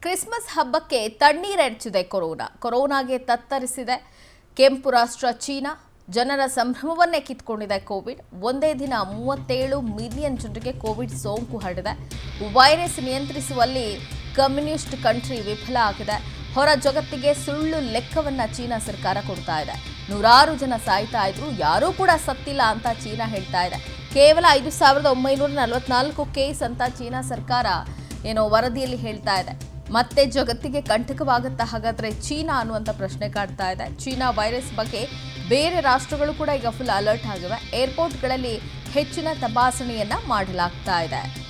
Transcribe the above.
Christmas ಹಬ್ಬಕ್ಕೆ ತಣ್ಣೀರೆರಚಿದೆ corona ಕೊರೋನಾಗೆ ತತ್ತರಿಸಿದೆ ಕೆಂಪು ರಾಷ್ಟ್ರ ಚೀನಾ ಜನರ ಸಂಭ್ರಮವನ್ನೇ ಕಿತ್ಕೊಂಡಿದೆ ಕೋವಿಡ್ ಒಂದೇ ದಿನ ಮೂವತ್ತೇಳು ಮಿಲಿಯನ್ ಜನರಿಗೆ ಕೋವಿಡ್ ಸೋಂಕು ಹರಡಿದೆ ವೈರಸ್ ನಿಯಂತ್ರಿಸುವಲ್ಲಿ ಕಮ್ಯುನಿಸ್ಟ್ ಕಂಟ್ರಿ ವಿಫಲ ಆಗಿದೆ ಹೊರ ಜಗತ್ತಿಗೆ ಸುಳ್ಳು ಲೆಕ್ಕವನ್ನ ಚೀನಾ ಸರ್ಕಾರ ಕೊಡ್ತಾ ಇದೆ ನೂರಾರು ಜನ ಸಾಯ್ತಾ ಇದ್ರು ಯಾರೂ ಕೂಡ ಸತ್ತಿಲ್ಲ ಅಂತ ಚೀನಾ ಹೇಳ್ತಾ ಇದೆ ಕೇವಲ ಐದು ಸಾವಿರದ ಒಂಬೈನೂರ ನಲವತ್ನಾಲ್ಕು ಕೇಸ್ ಅಂತ ಚೀನಾ ಸರ್ಕಾರ ಏನೋ ವರದಿಯಲ್ಲಿ ಹೇಳ್ತಾ ಇದೆ ಮತ್ತೆ ಜಗತ್ತಿಗೆ ಕಂಟಕವಾಗುತ್ತಾ ಹಾಗಾದ್ರೆ ಚೀನಾ ಅನ್ನುವಂಥ ಪ್ರಶ್ನೆ ಕಾಡ್ತಾ ಇದೆ ಚೀನಾ ವೈರಸ್ ಬಗ್ಗೆ ಬೇರೆ ರಾಷ್ಟ್ರಗಳು ಕೂಡ ಈಗ ಫುಲ್ ಅಲರ್ಟ್ ಆಗಿವೆ ಏರ್ಪೋರ್ಟ್ಗಳಲ್ಲಿ ಹೆಚ್ಚಿನ ತಪಾಸಣೆಯನ್ನ ಮಾಡಲಾಗ್ತಾ ಇದೆ